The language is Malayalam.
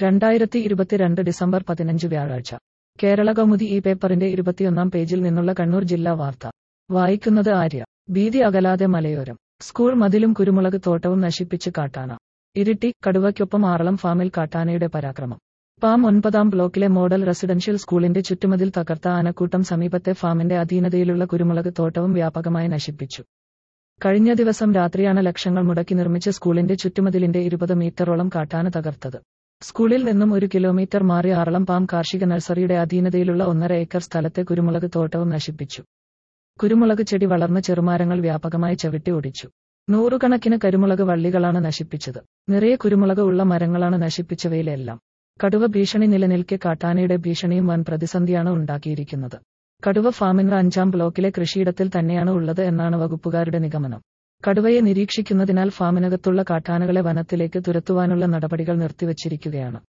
രണ്ടായിരത്തി ഇരുപത്തിരണ്ട് ഡിസംബർ പതിനഞ്ച് വ്യാഴാഴ്ച കേരള കൗമുദി ഈ പേപ്പറിന്റെ ഇരുപത്തിയൊന്നാം പേജിൽ നിന്നുള്ള കണ്ണൂർ ജില്ലാ വാർത്ത വായിക്കുന്നത് ആര്യ ഭീതി അകലാതെ മലയോരം സ്കൂൾ മതിലും കുരുമുളക് തോട്ടവും നശിപ്പിച്ച് കാട്ടാന ഇരിട്ടി കടുവയ്ക്കൊപ്പം ആറളം ഫാമിൽ കാട്ടാനയുടെ പരാക്രമം പാം ഒൻപതാം ബ്ലോക്കിലെ മോഡൽ റെസിഡൻഷ്യൽ സ്കൂളിന്റെ ചുറ്റുമതിൽ തകർത്ത ആനക്കൂട്ടം സമീപത്തെ ഫാമിന്റെ അധീനതയിലുള്ള കുരുമുളക് തോട്ടവും വ്യാപകമായി നശിപ്പിച്ചു കഴിഞ്ഞ ദിവസം രാത്രിയാണ് ലക്ഷങ്ങൾ മുടക്കി നിർമ്മിച്ച സ്കൂളിന്റെ ചുറ്റുമതിലിന്റെ ഇരുപത് മീറ്ററോളം കാട്ടാന തകർത്തത് സ്കൂളിൽ നിന്നും ഒരു കിലോമീറ്റർ മാറി ആറളം പാം കാർഷിക നഴ്സറിയുടെ അധീനതയിലുള്ള ഒന്നര ഏക്കർ സ്ഥലത്തെ കുരുമുളക് തോട്ടവും നശിപ്പിച്ചു കുരുമുളക് ചെടി വളർന്ന് ചെറുമാരങ്ങൾ വ്യാപകമായി ചവിട്ടി ഒടിച്ചു നൂറുകണക്കിന് കരുമുളക് വള്ളികളാണ് നശിപ്പിച്ചത് നിറയെ കുരുമുളക് ഉള്ള മരങ്ങളാണ് നശിപ്പിച്ചവയിലെല്ലാം കടുവ ഭീഷണി നിലനിൽക്കെ കാട്ടാനയുടെ ഭീഷണിയും വൻ പ്രതിസന്ധിയാണ് ഉണ്ടാക്കിയിരിക്കുന്നത് കടുവ ഫാമിന്റെ അഞ്ചാം ബ്ലോക്കിലെ കൃഷിയിടത്തിൽ തന്നെയാണ് ഉള്ളത് എന്നാണ് വകുപ്പുകാരുടെ നിഗമനം കടുവയെ നിരീക്ഷിക്കുന്നതിനാൽ ഫാമിനകത്തുള്ള കാട്ടാനകളെ വനത്തിലേക്ക് തുരത്തുവാനുള്ള നടപടികൾ നിർത്തിവച്ചിരിക്കുകയാണ്